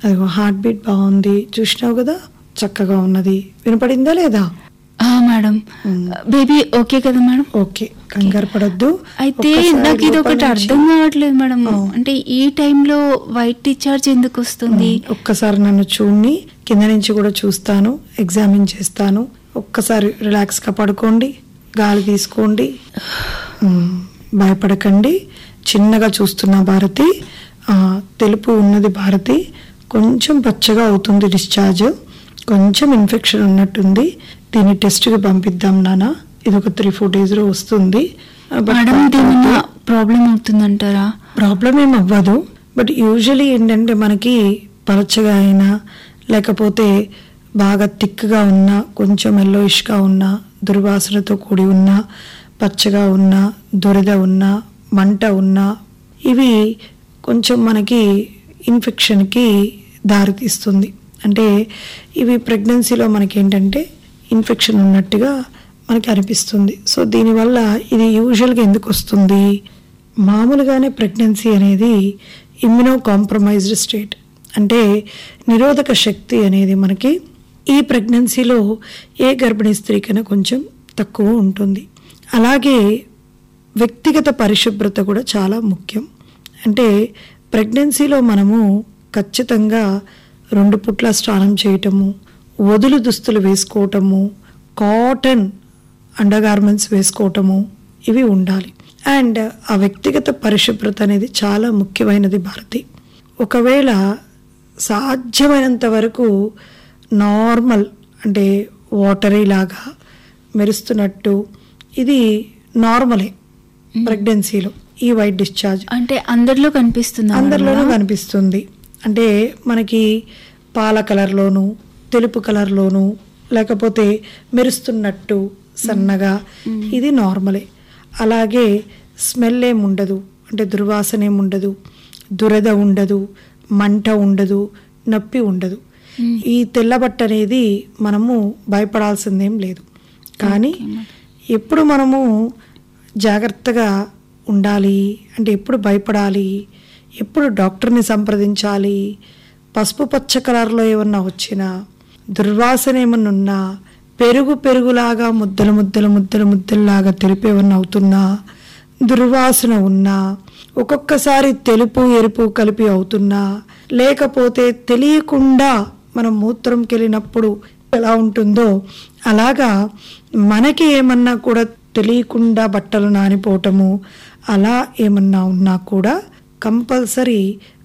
అదిగో heart beat బాగుంది చూసినావు కదా చక్కగా ఉన్నది వినపడిందా లేదా ఆ, మేడం బేబీ ఓకే కదా మేడం ఓకే కంగారు పడద్దు అయితే నాకు ఇది ఒకటి అర్థం కావట్లేదు మేడం అంటే ఈ టైంలో వైట్ డిశ్చార్జ్ ఎందుకు వస్తుంది ఒక్కసారి నన్ను చూడండి కింద నుంచి కూడా చూస్తాను ఎగ్జామిన్ చేస్తాను ఒక్కసారి రిలాక్స్ గా పడుకోండి గాలి తీసుకోండి మ్మ్. భయపడకండి చిన్నగా చూస్తున్న భారతి ఆ, తెలుపు ఉన్నది భారతి కొంచెం పచ్చగా అవుతుంది డిశ్చార్జ్ కొంచెం ఇన్ఫెక్షన్ ఉన్నట్టుంది దీన్ని టెస్ట్కి పంపిద్దాం నాన్న ఇది ఒక త్రీ ఫోర్ డేస్లో వస్తుంది బట్ మేడం ఇది ఏమన్నా ప్రాబ్లం అవుతుందంటారా ప్రాబ్లం ఏం అవ్వదు బట్ యూజువలీ ఏంటంటే మనకి పలచగా అయినా లేకపోతే బాగా థిక్గా ఉన్న కొంచెం ఎల్లోయిష్గా ఉన్న దుర్వాసనతో కూడి ఉన్న పచ్చగా ఉన్న దురద ఉన్న మంట ఉన్న ఇవి కొంచెం మనకి ఇన్ఫెక్షన్కి దారితీస్తుంది అంటే ఇవి ప్రెగ్నెన్సీలో మనకి ఏంటంటే ఇన్ఫెక్షన్ ఉన్నట్టుగా మనకి అనిపిస్తుంది సో దీనివల్ల ఇది యూజువల్గా ఎందుకు వస్తుంది మామూలుగానే ప్రెగ్నెన్సీ అనేది ఇమ్యునో కాంప్రమైజ్డ్ స్టేట్ అంటే నిరోధక శక్తి అనేది మనకి ఈ ప్రెగ్నెన్సీలో ఏ గర్భిణీ స్త్రీకైనా కొంచెం తక్కువ ఉంటుంది అలాగే వ్యక్తిగత పరిశుభ్రత కూడా చాలా ముఖ్యం అంటే ప్రెగ్నెన్సీలో మనము ఖచ్చితంగా రెండు పుట్ల స్నానం చేయటము వదులు దుస్తులు వేసుకోవటము కాటన్ అండర్గార్మెంట్స్ వేసుకోవటము ఇవి ఉండాలి అండ్ ఆ వ్యక్తిగత పరిశుభ్రత అనేది చాలా ముఖ్యమైనది భారతి ఒకవేళ సాధ్యమైనంత వరకు నార్మల్ అంటే వాటరీ లాగా మెరుస్తున్నట్టు ఇది నార్మలే ప్రెగ్నెన్సీలో ఈ వైట్ డిశ్చార్జ్ అంటే అందరిలో కనిపిస్తుంది అందరిలోనూ కనిపిస్తుంది అంటే మనకి పాల కలర్లోను తెలుపు కలర్లోను లేకపోతే మెరుస్తున్నట్టు సన్నగా ఇది నార్మలే అలాగే స్మెల్ ఏం ఉండదు అంటే దుర్వాసన ఏం ఉండదు దురద ఉండదు మంట ఉండదు నొప్పి ఉండదు ఈ తెల్లబట్ట అనేది మనము భయపడాల్సిందేం లేదు కానీ ఎప్పుడు మనము జాగ్రత్తగా ఉండాలి అంటే ఎప్పుడు భయపడాలి ఎప్పుడు డాక్టర్ని సంప్రదించాలి పసుపు పచ్చ కలర్లో ఏమన్నా వచ్చినా దుర్వాసన ఏమన్నా ఉన్నా పెరుగు పెరుగులాగా ముద్దలు ముద్దలు ముద్దలు ముద్దల్లాగా తెలుపు ఏమన్నా అవుతున్నా దుర్వాసన ఉన్నా ఒక్కొక్కసారి తెలుపు ఎరుపు కలిపి అవుతున్నా లేకపోతే తెలియకుండా మనం మూత్రంకి వెళ్ళినప్పుడు ఎలా ఉంటుందో అలాగా మనకి ఏమన్నా కూడా తెలియకుండా బట్టలు నానిపోవటము అలా ఏమన్నా ఉన్నా కూడా కంపల్సరీ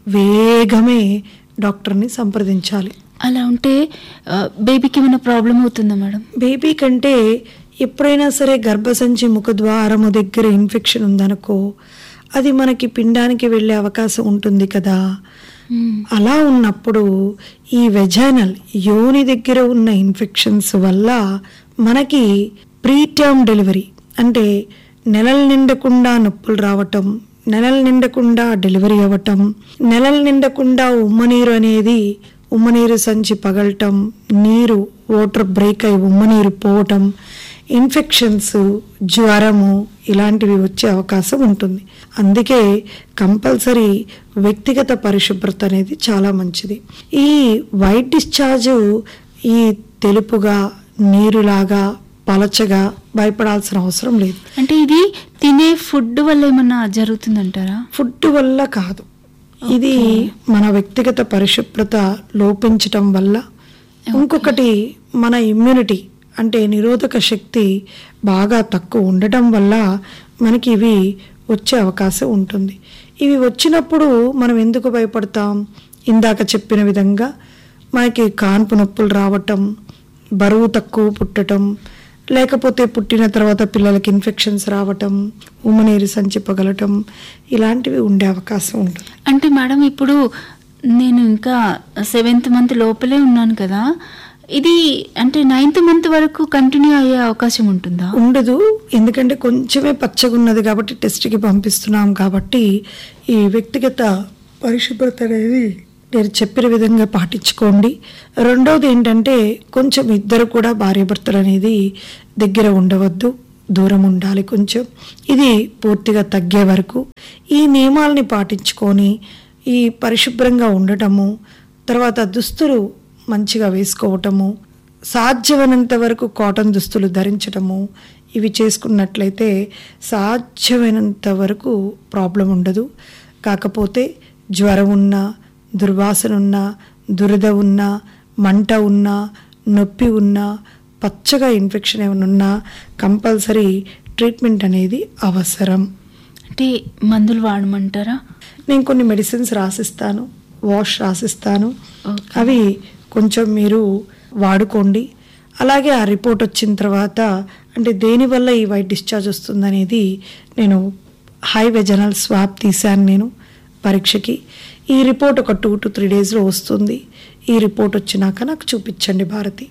వేగమే డాక్టర్ని సంప్రదించాలి అలా ఉంటే ఆ, బేబీకి ఏమైనా ప్రాబ్లం అవుతుందా మేడం బేబీ కంటే ఎప్పుడైనా సరే గర్భసంచి ముఖద్వారము దగ్గర ఇన్ఫెక్షన్ ఉందనుకో అది మనకి పిండానికి వెళ్ళే అవకాశం ఉంటుంది కదా మ్మ్. అలా ఉన్నప్పుడు ఈ వెజైనల్ యోని దగ్గర ఉన్న ఇన్ఫెక్షన్స్ వల్ల మనకి ప్రీటర్మ్ డెలివరీ అంటే నెలలు నిండకుండా నొప్పులు రావటం నెలలు నిండకుండా డెలివరీ అవ్వటం నెలలు నిండకుండా ఉమ్మనీరు అనేది ఉమ్మనీరు సంచి పగలటం నీరు వాటర్ బ్రేక్ అయి ఉమ్మనీరు పోవటం ఇన్ఫెక్షన్స్ జ్వరము ఇలాంటివి వచ్చే అవకాశం ఉంటుంది అందుకే కంపల్సరీ వ్యక్తిగత పరిశుభ్రత అనేది చాలా మంచిది ఈ వైట్ డిశ్చార్జ్ ఈ తెలుపుగా నీరులాగా పలచగా భయపడాల్సిన అవసరం లేదు అంటే ఇది తినే ఫుడ్ వల్ల ఏమన్నా జరుగుతుందంటారా ఫుడ్ వల్ల కాదు ఇది మన వ్యక్తిగత పరిశుభ్రత లోపించటం వల్ల ఇంకొకటి మన ఇమ్యూనిటీ అంటే నిరోధక శక్తి బాగా తక్కువ ఉండటం వల్ల మనకి ఇవి వచ్చే అవకాశం ఉంటుంది ఇవి వచ్చినప్పుడు మనం ఎందుకు భయపడతాం ఇందాక చెప్పిన విధంగా మనకి కాన్పు నొప్పులు రావటం బరువు తక్కువ పుట్టటం లేకపోతే పుట్టిన తర్వాత పిల్లలకి ఇన్ఫెక్షన్స్ రావటం ఉమ్మనీరు సంచి పగలటం ఇలాంటివి ఉండే అవకాశం ఉంటుంది అంటే మేడం ఇప్పుడు నేను ఇంకా సెవెంత్ మంత్ లోపలే ఉన్నాను కదా ఇది అంటే నైన్త్ మంత్ వరకు కంటిన్యూ అయ్యే అవకాశం ఉంటుందా ఉండదు ఎందుకంటే కొంచెమే పచ్చగా ఉన్నది కాబట్టి టెస్ట్కి పంపిస్తున్నాం కాబట్టి ఈ వ్యక్తిగత పరిశుభ్రత అనేది నేను చెప్పిన విధంగా పాటించుకోండి రెండవది ఏంటంటే కొంచెం ఇద్దరు కూడా భార్యాభర్తలు అనేది దగ్గర ఉండవద్దు దూరం ఉండాలి కొంచెం ఇది పూర్తిగా తగ్గే వరకు ఈ నియమాల్ని పాటించుకొని ఈ పరిశుభ్రంగా ఉండటము తర్వాత దుస్తులు మంచిగా వేసుకోవటము సాధ్యమైనంత వరకు కాటన్ దుస్తులు ధరించటము ఇవి చేసుకున్నట్లయితే సాధ్యమైనంత వరకు ప్రాబ్లం ఉండదు కాకపోతే జ్వరం ఉన్నా దుర్వాసన ఉన్నా దురద ఉన్నా మంట ఉన్నా నొప్పి ఉన్నా పచ్చగా ఇన్ఫెక్షన్ ఏమైనా ఉన్నా కంపల్సరీ ట్రీట్మెంట్ అనేది అవసరం అంటే మందులు వాడమంటారా నేను కొన్ని మెడిసిన్స్ రాసిస్తాను వాష్ రాసిస్తాను ఓకే. అవి కొంచెం మీరు వాడుకోండి అలాగే ఆ రిపోర్ట్ వచ్చిన తర్వాత అంటే దేనివల్ల ఈ వైట్ డిశ్చార్జ్ వస్తుందనేది నేను హై వెజనల్ స్వాబ్ తీశాను నేను పరీక్షకి ఈ రిపోర్ట్ ఒక టూ టు త్రీ డేస్లో వస్తుంది ఈ రిపోర్ట్ వచ్చినాక నాకు చూపించండి భారతి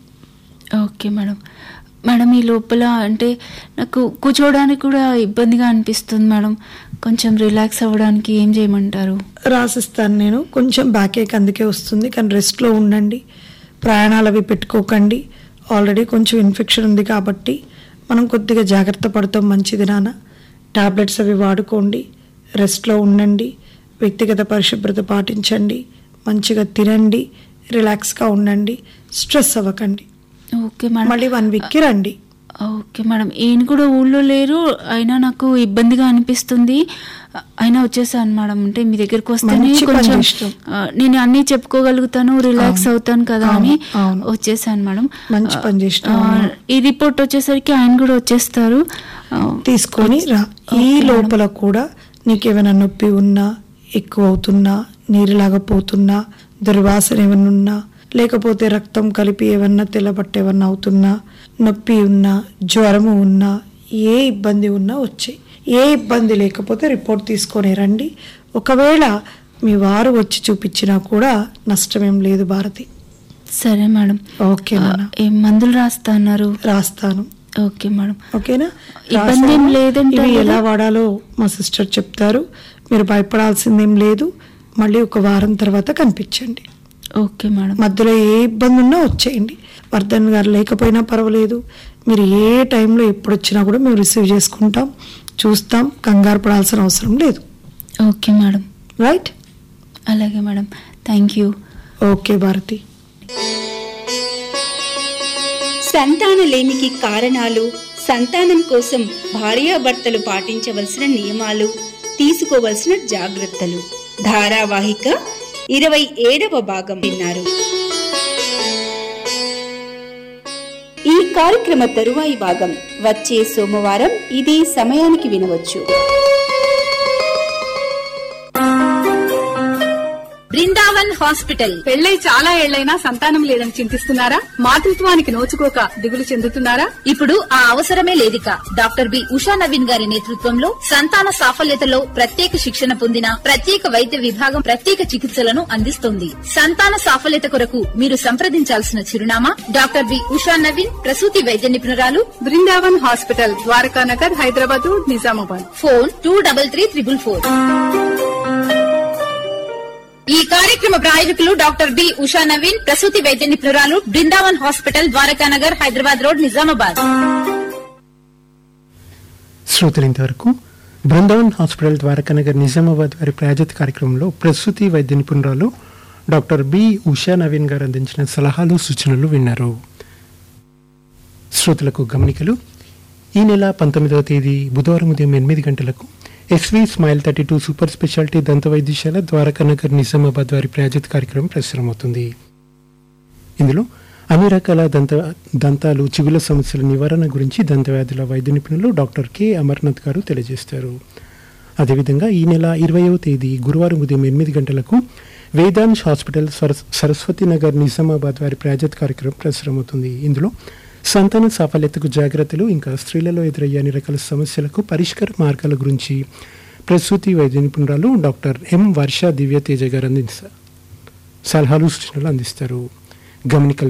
ఓకే మేడం మేడం ఈ లోపల అంటే నాకు కూర్చోవడానికి కూడా ఇబ్బందిగా అనిపిస్తుంది మేడం కొంచెం రిలాక్స్ అవ్వడానికి ఏం చేయమంటారు రాసిస్తాను నేను కొంచెం బ్యాక్ ఏక్ అందుకే వస్తుంది కానీ రెస్ట్లో ఉండండి ప్రయాణాలు అవి పెట్టుకోకండి ఆల్రెడీ కొంచెం ఇన్ఫెక్షన్ ఉంది కాబట్టి మనం కొద్దిగా జాగ్రత్త పడతాం మంచిది నాన్న టాబ్లెట్స్ అవి వాడుకోండి రెస్ట్లో ఉండండి వ్యక్తిగత పరిశుభ్రత పాటించండి మంచిగా తినండి రిలాక్స్గా ఉండండి స్ట్రెస్ అవ్వకండి ఓకే మేడం మళ్ళీ వన్ వీక్కి రండి ఓకే మేడం ఈయన కూడా ఊళ్ళో లేరు అయినా నాకు ఇబ్బందిగా అనిపిస్తుంది అయినా వచ్చేసాను మేడం అంటే మీ దగ్గరకు వస్తేనే మంచి పని కొంచెం చేసినావు. ఆ, నేను అన్ని చెప్పుకోగలుగుతాను రిలాక్స్ అవును. అవుతాను కదా అవును, అని అవును. వచ్చేసాను మేడం మంచి పని చేసినావు. ఆ, ఈ రిపోర్ట్ వచ్చేసరికి ఆయన కూడా వచ్చేస్తారు ఆ, తీసుకొని రా ఈ లోపల కూడా నీకేమైనా నొప్పి ఉన్నా ఎక్కువ అవుతున్నా నీరులాగా పోతున్నా దుర్వాసన ఏమన్నా ఉన్నా లేకపోతే రక్తం కలిపి ఏమన్నా తెల్లబట్ట ఏమన్నా అవుతున్నా నొప్పి ఉన్నా జ్వరము ఉన్నా ఏ ఇబ్బంది ఉన్నా వచ్చాయి ఏ ఇబ్బంది లేకపోతే రిపోర్ట్ తీసుకొని రండి ఒకవేళ మీ వారు వచ్చి చూపించినా కూడా నష్టమేం లేదు భారతి సరే మేడం ఓకే నాన్న ఆ, ఏం మందులు రాస్తా అన్నారు రాస్తాను ఓకే మేడం ఓకేనా ఇబ్బంది ఏం రాశాను. లేదంటారు ఇవి కదా? ఎలా వాడాలో మా సిస్టర్ చెప్తారు మీరు భయపడాల్సిందేం లేదు మళ్ళీ ఒక వారం తర్వాత కనిపించండి ఓకే మేడం మధ్యలో ఏ ఇబ్బంది ఉన్నా వచ్చేయండి వర్ధన్ గారు లేకపోయినా పర్వాలేదు మీరు ఏ టైంలో ఎప్పుడు వచ్చినా కూడా మేము రిసీవ్ చేసుకుంటాం చూస్తాం కంగారు పడాల్సిన అవసరం లేదు ఓకే మేడం రైట్ అలాగే madam thank you okay Bharathi సంతానలేమికి కారణాలు సంతానం కోసం భార్యాభర్తలు పాటించవలసిన నియమాలు తీసుకోవలసిన జాగ్రత్తలు ధారావాహిక ఇరవై ఏడవ భాగం విన్నారు ఈ కార్యక్రమ తరువాయి భాగం వచ్చే సోమవారం ఇదే సమయానికి వినవచ్చు బృందావన్ హాస్పిటల్ పెళ్ళై చాలా ఏళ్లైనా సంతానం లేదని చింతిస్తున్నారా మాతృత్వానికి నోచుకోక దిగులు చెందుతున్నారా ఇప్పుడు ఆ అవసరమే లేదిక డాక్టర్ బి ఉషా నవీన్ గారి నేతృత్వంలో సంతాన సాఫల్యతలో ప్రత్యేక శిక్షణ పొందిన ప్రత్యేక వైద్య విభాగం ప్రత్యేక చికిత్సలను అందిస్తోంది సంతాన సాఫల్యత కొరకు మీరు సంప్రదించాల్సిన చిరునామా డాక్టర్ బి ఉషా నవీన్ ప్రసూతి వైద్య నిపుణురాలు Brindavan hospital Dwarakanagar Hyderabad Nizamabad phone two double three triple four ఈ కార్యక్రమ ప్రాయోజకులు డాక్టర్ బి ఉషా నవీన్ ప్రసూతి వైద్య నిపుణురాలు బృందావన్ హాస్పిటల్ ద్వారకానగర్ హైదరాబాద్ రోడ్ నిజామాబాద్ శ్రోతలు ఇంతవరకు బృందావన్ హాస్పిటల్ ద్వారకానగర్ నిజామాబాద్ వారి ప్రాయోజిత కార్యక్రమంలో ప్రసూతి వైద్య నిపుణురాలు డాక్టర్ బి ఉషా నవీన్ గారు అందించిన సలహాలు సూచనలు విన్నారు శ్రోతలకు గమనికలు ఈ నెల పంతొమ్మిదవ తేదీ బుధవారం ఉదయం ఎనిమిది గంటలకు SV smile thirty two super speciality దంత వైద్యశాల ద్వారకానగర్ నిజామాబాద్ వారి ప్రాయోజిత కార్యక్రమం ప్రసారమవుతుంది ఇందులో అన్ని రకాల దంత దంతాలు చిగుల సమస్యల నివారణ గురించి దంత వ్యాధుల వైద్య నిపుణులు డాక్టర్ కె అమర్నాథ్ గారు తెలియజేస్తారు అదేవిధంగా ఈ నెల ఇరవయవ తేదీ గురువారం ఉదయం ఎనిమిది గంటలకు వేదాంశ్ హాస్పిటల్ సరస్ సరస్వతి నగర్ నిజామాబాద్ వారి ప్రాజెక్ట్ కార్యక్రమం ప్రసారమవుతుంది ఇందులో సంతాన సాఫల్యతకు జాగ్రత్తలు ఇంకా స్త్రీలలో ఎదురయ్యే అన్ని రకాల సమస్యలకు పరిష్కార మార్గాల గురించి ప్రసూతి వైద్య నిపుణురాలు డాక్టర్ ఎం వర్ష దివ్య తేజ గారు అందిస్తారు సలహాలు సూచనలు అందిస్తారు గమనికలు